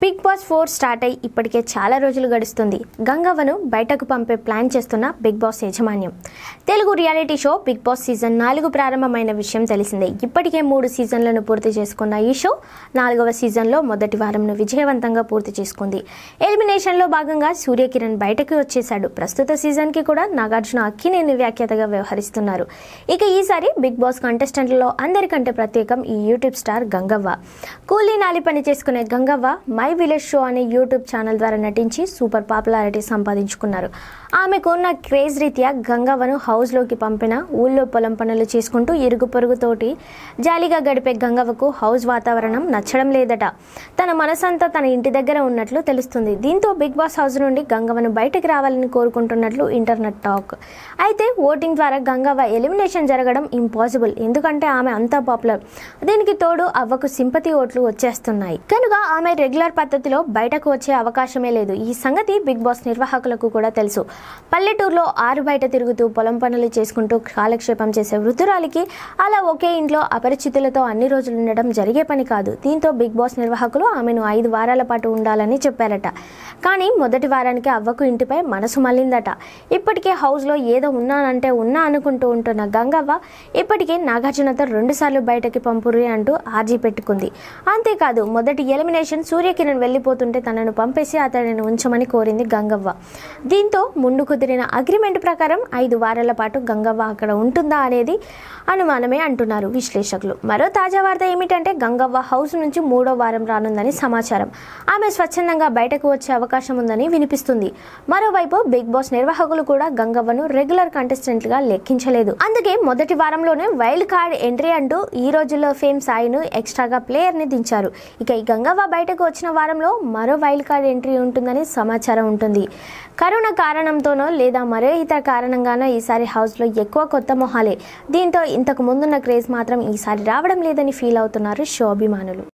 big boss four start అయి ఇప్పటికే చాలా రోజులు గడుస్తుంది గంగవ్వను బయటకు పంపే ప్లాన్ చేస్తున్న బిగ్ బాస్ యాజమాన్యం Telugu reality show Bigg Boss season నాలుగు ప్రారంభమైన విషయం తెలిసిందే ఇప్పటికే మూడు సీజన్లను పూర్తి చేసుకున్న ఈ షో నాలుగవ సీజన్లో మొదటి వారంను విజయవంతంగా పూర్తి చేసుకుంది ఎలిమినేషన్లో భాగంగా సూర్యకిరణ్ బయటకు వచ్చేశాడు ప్రస్తుత సీజన్కి కూడా నాగార్జున అక్కినేని వ్యాఖ్యాతగా వ్యవహరిస్తున్నారు ఇక ఈసారి బిగ్ బాస్ కంటెస్టెంట్లలో అందరికంటే ప్రత్యేకం ఈ యూట్యూబ్ స్టార్ గంగవ్వ కూలీ నాలి పని చేసుకునే గంగవ్వ మై విలేజ్ షో అనే యూట్యూబ్ ఛానల్ ద్వారా నటించి సూపర్ పాపులారిటీ సంపాదించుకున్నారు ఆమెకు ఉన్న క్రేజ్ రీత్యా గంగవ్వను హౌస్లోకి పంపిన ఊళ్ళో పొలం పనులు చేసుకుంటూ ఇరుగు పొరుగుతోటి జాలీగా గడిపే గంగవ్వకు హౌస్ వాతావరణం నచ్చడం లేదట తన మనసంతా తన ఇంటి దగ్గర ఉన్నట్లు తెలుస్తుంది దీంతో బిగ్ బాస్ హౌస్ నుండి గంగవ్వను బయటకు రావాలని కోరుకుంటున్నట్లు ఇంటర్నెట్ టాక్ అయితే ఓటింగ్ ద్వారా గంగవ్వ ఎలిమినేషన్ జరగడం ఇంపాసిబుల్ ఎందుకంటే ఆమె అంతా పాపులర్ దీనికి తోడు అవ్వకు సింపతి ఓట్లు వచ్చేస్తున్నాయి కనుక ఆమె రెగ్యులర్ పద్ధతిలో బయటకు వచ్చే అవకాశమే లేదు ఈ సంగతి బిగ్ బాస్ నిర్వాహకులకు కూడా తెలుసు పల్లెటూరులో ఆరు బయట తిరుగుతూ పొలం పనులు చేసుకుంటూ కాలక్షేపం చేసే వృద్ధురాలికి అలా ఒకే ఇంట్లో అపరిచితులతో అన్ని రోజులు ఉండడం జరిగే పని కాదు దీంతో బిగ్ బాస్ నిర్వాహకులు ఆమెను ఐదు వారాల పాటు ఉండాలని చెప్పారట కానీ మొదటి వారానికి అవ్వకు ఇంటిపై మనసు మళ్ళిందట ఇప్పటికే హౌస్లో ఏదో ఉన్నానంటే ఉన్నా అనుకుంటూ ఉంటున్న గంగవ్వ ఇప్పటికే నాగార్జునతో రెండుసార్లు బయటకి పంపుర్రి అంటూ ఆర్జీ పెట్టుకుంది అంతేకాదు మొదటి ఎలిమినేషన్ సూర్యకిరణ్ వెళ్ళిపోతుంటే తనను పంపేసి అతడిని ఉంచమని కోరింది గంగవ్వ దీంతో ముందు కుదిరిన అగ్రిమెంట్ ప్రకారం ఐదు వారాల పాటు గంగవ్వ అక్కడ ఉంటుందా అనేది అనుమానమే అంటున్నారు విశ్లేషకులు మరో తాజా వార్త ఏమిటంటే గంగవ్వ హౌస్ నుంచి మూడో వారం రానుందని సమాచారం ఆమె స్వచ్ఛందంగా బయటకు వచ్చే అవకాశం ఉందని వినిపిస్తుంది మరోవైపు బిగ్ బాస్ నిర్వాహకులు కూడా గంగవ్వను రెగ్యులర్ కంటెస్టెంట్ గా లెక్కించలేదు అందుకే మొదటి వారంలోనే వైల్డ్ కార్డ్ ఎంట్రీ అంటూ ఈ రోజుల్లో ఫేమ్ సాయిను ఎక్స్ట్రాగా ప్లేయర్ ని దించారు ఇక ఈ గంగవ్వ బయటకు వచ్చిన వారంలో మరో వైల్డ్ కార్డ్ ఎంట్రీ ఉంటుందని సమాచారం ఉంటుంది కరోనా కారణంతోనో లేదా మరో ఇతర కారణంగానో ఈసారి హౌస్లో ఎక్కువ కొత్త మొహాలే దీంతో ఇంతకు ముందున్న క్రేజ్ మాత్రం ఈసారి రావడం లేదని ఫీల్ అవుతున్నారు షో అభిమానులు